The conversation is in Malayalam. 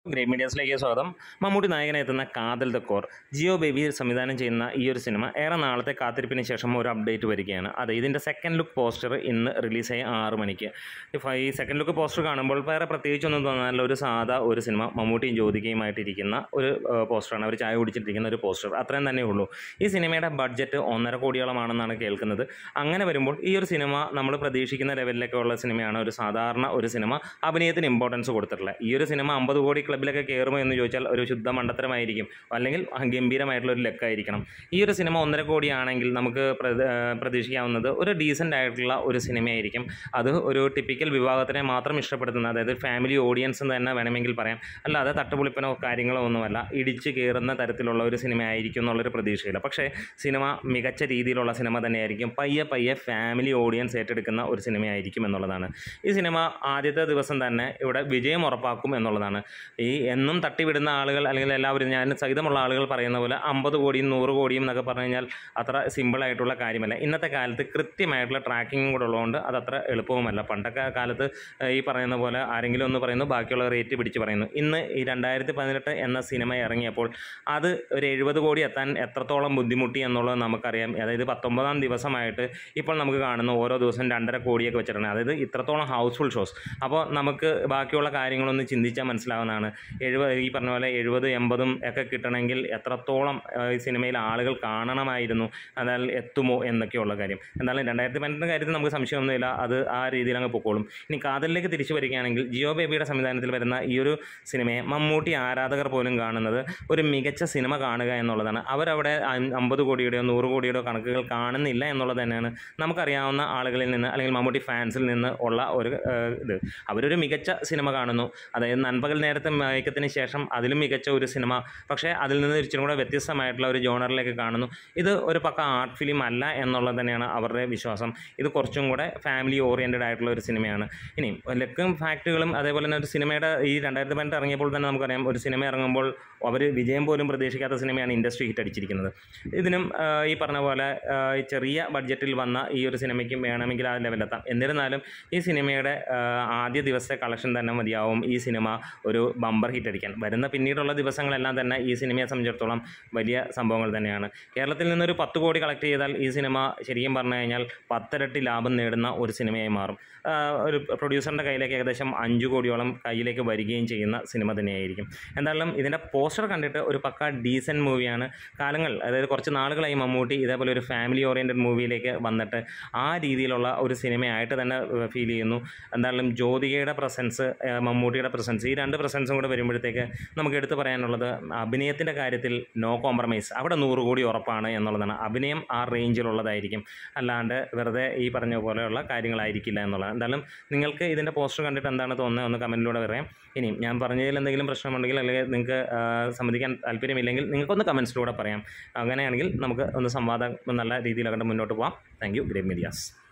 ഗ്രേറ്റ് മീഡിയാസിലേക്ക് സ്വാഗതം മമ്മൂട്ടി നായകനെത്തുന്ന കാതൽ ദ കോർ ജിയോ ബേബി സംവിധാനം ചെയ്യുന്ന ഈ ഒരു സിനിമ ഏറെ നാളത്തെ കാത്തിരിപ്പിന് ശേഷം ഒരു അപ്ഡേറ്റ് വരികയാണ് അതെ ഇതിൻ്റെ സെക്കൻഡ് ലുക്ക് പോസ്റ്റർ ഇന്ന് റിലീസായി ആറ് മണിക്ക് ഇപ്പം ഈ സെക്കൻഡ് ലുക്ക് പോസ്റ്റർ കാണുമ്പോൾ വേറെ പ്രത്യേകിച്ചൊന്നും തോന്നാനല്ല ഒരു സാധാ ഒരു സിനിമ മമ്മൂട്ടിയും ജ്യോതികയുമായിട്ടിരിക്കുന്ന ഒരു ഏഹ്, പോസ്റ്ററാണ് അവർ ചായ കുടിച്ചിട്ടിരിക്കുന്ന ഒരു പോസ്റ്റർ അത്രയും തന്നെ ഉള്ളൂ ഈ സിനിമയുടെ ബഡ്ജറ്റ് ഒന്നര കോടിയോളമാണെന്നാണ് കേൾക്കുന്നത് അങ്ങനെ വരുമ്പോൾ ഈ ഒരു സിനിമ നമ്മൾ പ്രതീക്ഷിക്കുന്ന ലെവലിലൊക്കെ ഉള്ള സിനിമയാണ് ഒരു സാധാരണ ഒരു സിനിമ അഭിനയത്തിന് ഇമ്പോർട്ടൻസ് കൊടുത്തിട്ടുള്ളത് ഈ ഒരു സിനിമ അമ്പത് കോടി ക്ലബിലൊക്കെ കയറുമോ എന്ന് ചോദിച്ചാൽ ഒരു ശുദ്ധ മണ്ടത്തരമായിരിക്കും അല്ലെങ്കിൽ ഗംഭീരമായിട്ടുള്ള ഒരു ലെക്കായിരിക്കണം ഈ ഒരു സിനിമ ഒന്നര കോടിയാണെങ്കിൽ നമുക്ക് പ്രത- ഏഹ് പ്രതീക്ഷിക്കാവുന്നത് ഒരു ഡീസൻ്റ് ആയിട്ടുള്ള ഒരു സിനിമയായിരിക്കും അത് ഒരു ടിപ്പിക്കൽ വിഭാഗത്തിനെ മാത്രം ഇഷ്ടപ്പെടുത്തുന്ന അതായത് ഫാമിലി ഓഡിയൻസ് എന്ന് തന്നെ വേണമെങ്കിൽ പറയാം അല്ലാതെ തട്ടുപൊളിപ്പനോ കാര്യങ്ങളോ ഒന്നുമല്ല ഇടിച്ച് കയറുന്ന തരത്തിലുള്ള ഒരു സിനിമ ആയിരിക്കും എന്നുള്ളൊരു പ്രതീക്ഷയില്ല പക്ഷേ സിനിമ മികച്ച രീതിയിലുള്ള സിനിമ തന്നെയായിരിക്കും പയ്യെ പയ്യെ ഫാമിലി ഓഡിയൻസ് ഏറ്റെടുക്കുന്ന ഒരു സിനിമയായിരിക്കും എന്നുള്ളതാണ് ഈ സിനിമ ആദ്യത്തെ ദിവസം തന്നെ ഇവിടെ വിജയം ഉറപ്പാക്കും എന്നുള്ളതാണ് ഈ എന്നും തട്ടിവിടുന്ന ആളുകൾ അല്ലെങ്കിൽ എല്ലാവരും ഞാൻ സഹിതമുള്ള ആളുകൾ പറയുന്ന പോലെ അമ്പത് കോടിയും നൂറ് കോടിയും എന്നൊക്കെ പറഞ്ഞു കഴിഞ്ഞാൽ അത്ര സിമ്പിളായിട്ടുള്ള കാര്യമല്ല ഇന്നത്തെ കാലത്ത് കൃത്യമായിട്ടുള്ള ട്രാക്കിങ്ങും കൂടെ ഉള്ളതുകൊണ്ട് അത് അത്ര എളുപ്പവുമല്ല പണ്ടൊക്കെ കാലത്ത് ഏഹ്, ഈ പറയുന്ന പോലെ ആരെങ്കിലും ഒന്ന് പറയുന്നു ബാക്കിയുള്ള റേറ്റ് പിടിച്ച് പറയുന്നു ഇന്ന് ഈ രണ്ടായിരത്തി പതിനെട്ട് എന്ന സിനിമ ഇറങ്ങിയപ്പോൾ അത് ഒരു എഴുപത് കോടി എത്താൻ എത്രത്തോളം ബുദ്ധിമുട്ടി എന്നുള്ളത് നമുക്കറിയാം അതായത് പത്തൊമ്പതാം ദിവസമായിട്ട് ഇപ്പോൾ നമുക്ക് കാണുന്ന ഓരോ ദിവസം രണ്ടര കോടിയൊക്കെ വെച്ചിട്ടാണ് അതായത് ഇത്രത്തോളം ഹൗസ്ഫുൾ ഷോസ് അപ്പോൾ നമുക്ക് ബാക്കിയുള്ള കാര്യങ്ങളൊന്ന് ചിന്തിച്ചാൽ മനസ്സിലാവുന്നതാണ് എഴുപത് ഈ പറഞ്ഞ പോലെ എഴുപത് എൺപതും ഒക്കെ കിട്ടണമെങ്കിൽ എത്രത്തോളം ആ, ഈ സിനിമയിൽ ആളുകൾ കാണണമായിരുന്നു എന്നാൽ എത്തുമോ എന്നൊക്കെയുള്ള കാര്യം എന്തായാലും രണ്ടായിരത്തി പന്ത്രണ്ട് കാര്യത്തിൽ നമുക്ക് സംശയമൊന്നുമില്ല അത് ആ രീതിയിൽ അങ്ങ് പൊക്കോളും ഇനി കാതലിലേക്ക് തിരിച്ചു വരികയാണെങ്കിൽ ജിയോ ബേബിയുടെ സംവിധാനത്തിൽ വരുന്ന ഈ ഒരു സിനിമയെ മമ്മൂട്ടി ആരാധകർ പോലും കാണുന്നത് ഒരു മികച്ച സിനിമ കാണുക എന്നുള്ളതാണ് അവരവിടെ അൻ- അമ്പത് കോടിയുടെയോ നൂറ് കോടിയുടെയോ കണക്കുകൾ കാണുന്നില്ല എന്നുള്ളത് തന്നെയാണ് നമുക്കറിയാവുന്ന ആളുകളിൽ നിന്ന് അല്ലെങ്കിൽ മമ്മൂട്ടി ഫാൻസിൽ നിന്ന് ഉള്ള ഒരു ഏഹ്, ഇത് അവരൊരു മികച്ച സിനിമ കാണുന്നു അതായത് നൻപകൽ നേരത്തെ മയക്കത്തിന് ശേഷം അതിലും മികച്ച ഒരു സിനിമ പക്ഷേ അതിൽ നിന്ന് ഇച്ചിരി കൂടെ വ്യത്യസ്തമായിട്ടുള്ള ഒരു ജോണറിലേക്ക് കാണുന്നു ഇത് ഒരു പക്ക ആർട്ട് ഫിലിം അല്ല എന്നുള്ളത് തന്നെയാണ് അവരുടെ വിശ്വാസം ഇത് കുറച്ചും കൂടെ ഫാമിലി ഓറിയൻറ്റഡ് ആയിട്ടുള്ള ഒരു സിനിമയാണ് ഇനി ലക്കും ഫാക്റ്റുകളും അതേപോലെ തന്നെ ഒരു സിനിമയുടെ ഈ രണ്ടായിരത്തി പതിനെട്ട് ഇറങ്ങിയപ്പോൾ തന്നെ നമുക്കറിയാം ഒരു സിനിമ ഇറങ്ങുമ്പോൾ അവർ വിജയം പോലും പ്രതീക്ഷിക്കാത്ത സിനിമയാണ് ഇൻഡസ്ട്രി ഹിറ്റ് അടിച്ചിരിക്കുന്നത് ഇതിനും ആ, ഈ പറഞ്ഞ പോലെ ആ, ഈ ചെറിയ ബഡ്ജറ്റിൽ വന്ന ഈ ഒരു സിനിമയ്ക്കും വേണമെങ്കിൽ ആ ലെവലെത്താം എന്നിരുന്നാലും ഈ സിനിമയുടെ ആ, ആദ്യ ദിവസത്തെ കളക്ഷൻ തന്നെ മതിയാവും ഈ സിനിമ ഒരു ബമ്പർ ഹിറ്റ് അടിക്കാൻ വരുന്ന പിന്നീടുള്ള ദിവസങ്ങളെല്ലാം തന്നെ ഈ സിനിമയെ സംബന്ധിച്ചിടത്തോളം വലിയ സംഭവങ്ങൾ തന്നെയാണ് കേരളത്തിൽ നിന്നൊരു പത്ത് കോടി കളക്ട് ചെയ്താൽ ഈ സിനിമ ശരിക്കും പറഞ്ഞു കഴിഞ്ഞാൽ പത്തിരട്ടി ലാഭം നേടുന്ന ഒരു സിനിമയായി മാറും ആ, ഒരു പ്രൊഡ്യൂസറിൻ്റെ കയ്യിലേക്ക് ഏകദേശം അഞ്ച് കോടിയോളം കയ്യിലേക്ക് വരികയും ചെയ്യുന്ന സിനിമ തന്നെയായിരിക്കും എന്തായാലും ഇതിൻ്റെ പോസ്റ്റർ കണ്ടിട്ട് ഒരു പക്ക ഡീസൻറ്റ് മൂവിയാണ് കാലങ്ങൾ അതായത് കുറച്ച് നാളുകളായി മമ്മൂട്ടി ഇതേപോലെ ഒരു ഫാമിലി ഓറിയൻറ്റഡ് മൂവിയിലേക്ക് വന്നിട്ട് ആ രീതിയിലുള്ള ഒരു സിനിമയായിട്ട് തന്നെ ഫീൽ ചെയ്യുന്നു എന്തായാലും ജ്യോതികയുടെ പ്രസൻസ് മമ്മൂട്ടിയുടെ പ്രസൻസ് ഈ രണ്ട് പ്രസൻസും കൂടെ വരുമ്പോഴത്തേക്ക് നമുക്ക് എടുത്തു പറയാനുള്ളത് അഭിനയത്തിൻ്റെ കാര്യത്തിൽ നോ കോംപ്രമൈസ് അവിടെ നൂറ് കോടി ഉറപ്പാണ് എന്നുള്ളതാണ് അഭിനയം ആ റേഞ്ചിലുള്ളതായിരിക്കും അല്ലാണ്ട് വെറുതെ ഈ പറഞ്ഞ പോലെയുള്ള കാര്യങ്ങളായിരിക്കില്ല എന്നുള്ളത് എന്തായാലും നിങ്ങൾക്ക് ഇതിൻ്റെ പോസ്റ്റർ കണ്ടിട്ട് എന്താണ് തോന്നുന്നത് ഒന്ന് കമൻറ്റിലൂടെ പറയാം ഇനി ഞാൻ പറഞ്ഞതിൽ എന്തെങ്കിലും പ്രശ്നമുണ്ടെങ്കിൽ അല്ലെങ്കിൽ നിങ്ങൾക്ക് ആ, സമ്മതിക്കാൻ താല്പര്യമില്ലെങ്കിൽ നിങ്ങൾക്കൊന്ന് കമൻസിലൂടെ പറയാം അങ്ങനെയാണെങ്കിൽ നമുക്ക് ഒന്ന് സംവാദം നല്ല രീതിയിൽ അങ്ങോട്ട് മുന്നോട്ട് പോകാം താങ്ക് യു ഗ്രേറ്റ് മീഡിയാസ്